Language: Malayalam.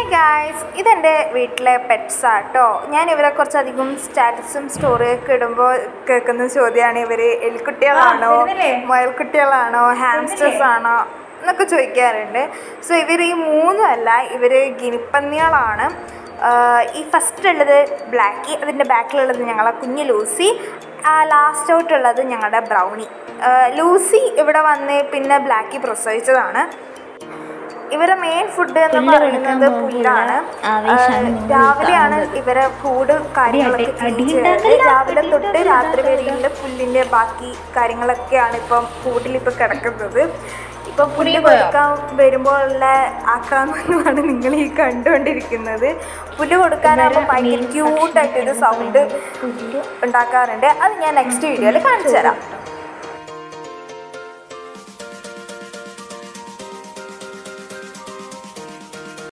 ഗായ്സ് ഇതെൻ്റെ വീട്ടിലെ പെറ്റ്സ് ആട്ടോ ഞാൻ ഇവരെ കുറച്ചധികം സ്റ്റാറ്റസും സ്റ്റോറിയൊക്കെ ഇടുമ്പോൾ കേൾക്കുന്ന ചോദ്യമാണ് ഇവർ എലിക്കുട്ടികളാണോ മുയൽക്കുട്ടികളാണോ ഹാംസ്റ്റേഴ്സ് ആണോ എന്നൊക്കെ ചോദിക്കാറുണ്ട് സോ ഇവർ ഈ മൂന്നും അല്ല ഇവർ ഗിനിപ്പന്നികളാണ് ആഹ് ഈ ഫസ്റ്റ് ഉള്ളത് ബ്ലാക്കി അതിൻ്റെ ബാക്കിലുള്ളത് ഞങ്ങളെ കുഞ്ഞ് ലൂസി ലാസ്റ്റ് ഔട്ടുള്ളത് ഞങ്ങളുടെ ബ്രൗണി ആഹ് ലൂസി ഇവിടെ വന്ന് പിന്നെ ബ്ലാക്കി പ്രസവിച്ചതാണ് ഇവരെ മെയിൻ ഫുഡ് എന്ന് പുല്ല് പറയുന്നത് കൊടുക്കാൻ പുല്ലാണ് പോകുമ്പോഴുള്ള ആവേശമാണ് ആഹ് നിങ്ങൾ രാവിലെയാണ് കാണുന്നത്. ഇവരെ കൂട് കാര്യങ്ങളൊക്കെ അടി- ക്ലീൻ അടി ചെയ്യുന്നത് ഉണ്ടാക്കല്ല, രാവിലെ അടി തൊട്ട് ഉണ്ടാക്കല്ല, രാത്രി ഉണ്ടാക്കല്ല. വരെയുള്ള പുല്ലിന്റെ ബാക്കി കാര്യങ്ങളൊക്കെയാണ് ഇപ്പം കൂട്ടിൽ ഇപ്പം കിടക്കുന്നത് ഇപ്പൊ പുല്ല് പുലി പോയോ? കൊടുക്കാൻ വരുമ്പോഴുള്ള ആക്രമണമാണ് നിങ്ങൾ ഈ കണ്ടുകൊണ്ടിരിക്കുന്നത് പുല്ല് കൊടുക്കാനാകുമ്പോൾ ഭയങ്കര ക്യൂട്ടായിട്ട് ഇത് സൗണ്ട് ഉണ്ടാക്കാറുണ്ട് അത് ഞാൻ നെക്സ്റ്റ് വീഡിയോയിൽ കാണിച്ചു തരാം